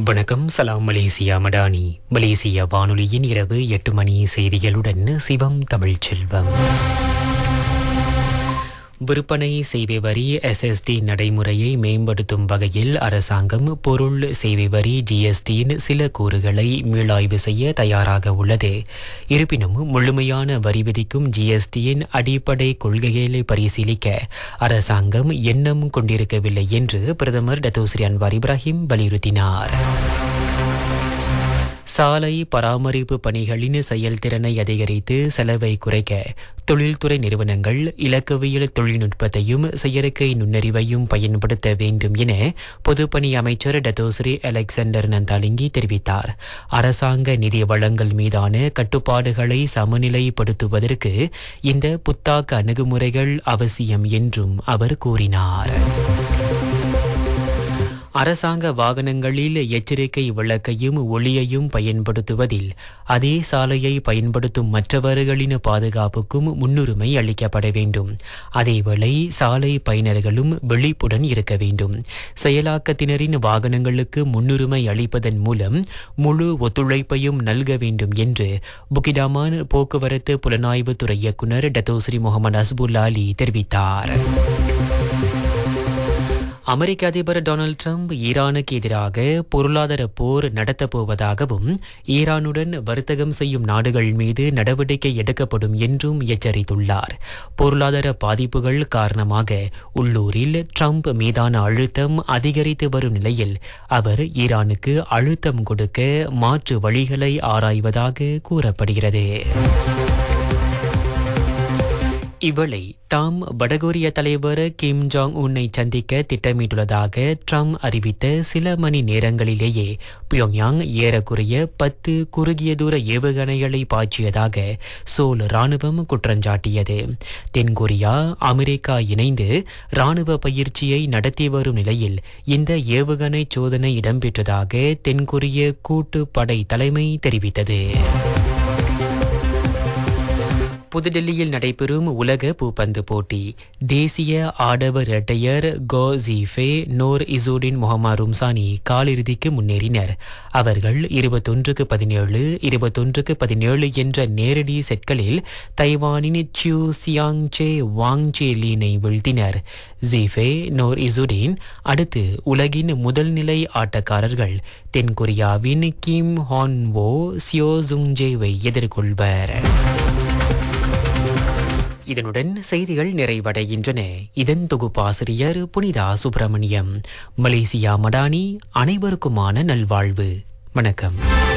வணக்கம் சலாம் Malaysia Madani Malaysia வானொலியின் இரவு எட்டு மணி செய்திகளுடன் சிவம் தமிழ்ச்செல்வம் விற்பனை சேவை வரி எஸ்எஸ்டி நடைமுறையை மேம்படுத்தும் வகையில் அரசாங்கம் பொருள் சேவை வரி ஜிஎஸ்டியின் சில கூறுகளை மீளாய்வு செய்ய தயாராக உள்ளது இருப்பினும் முழுமையான வரி விதிக்கும் ஜிஎஸ்டியின் அடிப்படை கொள்கைகளை பரிசீலிக்க அரசாங்கம் எண்ணம் கொண்டிருக்கவில்லை என்று பிரதமர் டத்தோஸ்ரீ அன்வார் இப்ராஹிம் வலியுறுத்தினார் சாலை பராமரிப்பு பணிகளின் செயல்திறனை அதிகரித்து செலவை குறைக்க தொழில்துறை நிறுவனங்கள் இலக்கவியல் தொழில்நுட்பத்தையும் செயற்கை நுண்ணறிவையும் பயன்படுத்த வேண்டும் என பொதுப்பணி அமைச்சர் டத்தோஸ்ரீ அலெக்சாண்டர் நந்தாலிங்கி தெரிவித்தார் அரசாங்க நிதி வளங்கள் மீதான கட்டுப்பாடுகளை சமநிலைப்படுத்துவதற்கு இந்த புத்தாக்க அணுகுமுறைகள் அவசியம் என்றும் அவர் கூறினார் அரசாங்க வாகனங்களில் எச்சரிக்கை விளக்கையும் ஒளியையும் பயன்படுத்துவதில் அதே சாலையை பயன்படுத்தும் மற்றவர்களின் பாதுகாப்புக்கும் முன்னுரிமை அளிக்கப்பட வேண்டும் அதேவேளை சாலை பயனர்களும் விழிப்புடன் இருக்க வேண்டும் செயலாக்கத்தினரின் வாகனங்களுக்கு முன்னுரிமை அளிப்பதன் மூலம் முழு ஒத்துழைப்பையும் நல்க வேண்டும் என்று புகிடாமான் போக்குவரத்து புலனாய்வுத்துறை இயக்குநர் டத்தோஸ்ரீ முகமது அஸ்புல்லா அலி தெரிவித்தார் அமெரிக்க அதிபர் டொனால்ட் ட்ரம்ப் ஈரானுக்கு எதிராக பொருளாதார போர் நடத்தப் போவதாகவும் ஈரானுடன் வர்த்தகம் செய்யும் நாடுகள் மீது நடவடிக்கை எடுக்கப்படும் என்றும் எச்சரித்துள்ளார் பொருளாதார பாதிப்புகள் காரணமாக உள்ளூரில் ட்ரம்ப் மீதான அழுத்தம் அதிகரித்து வரும் நிலையில் அவர் ஈரானுக்கு அழுத்தம் கொடுக்க மாற்று வழிகளை ஆராய்வதாக கூறப்படுகிறது இவளை தாம் வடகொரிய தலைவர் கிம் ஜாங் உன்னை சந்திக்க திட்டமிட்டுள்ளதாக ட்ரம்ப் அறிவித்த சில மணி நேரங்களிலேயே பியோங்யாங் ஏறக்குறைய பத்து குறுகிய தூர ஏவுகணைகளை பாய்ச்சியதாக சோல் ராணுவம் குற்றஞ்சாட்டியது தென்கொரியா அமெரிக்கா இணைந்து ராணுவ பயிற்சியை நடத்தி வரும் நிலையில் இந்த ஏவுகணை சோதனை இடம்பெற்றதாக தென்கொரிய கூட்டு படை தலைமை தெரிவித்தது புதுடெல்லியில் நடைபெறும் உலக பூப்பந்து போட்டி தேசிய ஆடவர் இரட்டையர் கோ ஜீஃபே நோர் இசூடின் முகமா ரும்சானி காலிறுதிக்கு முன்னேறினர் அவர்கள் இருபத்தொன்றுக்கு பதினேழு இருபத்தொன்றுக்கு பதினேழு என்ற நேரடி செட்களில் தைவானின் சியூ சியாங் சே வாங் சே லீனை வீழ்த்தினர் ஜீஃபே நோர் இசுடின் அடுத்து உலகின் முதல் நிலை ஆட்டக்காரர்கள் தென்கொரியாவின் கிம் ஹான் வோ சியோ ஜுங்ஜேவை எதிர்கொள்வர் இதனுடன் செய்திகள் நிறைவடைகின்றன இதன் தொகுப்பாசிரியர் புனிதா சுப்பிரமணியம் மலேசியா மடானி அனைவருக்குமான நல்வாழ்வு வணக்கம்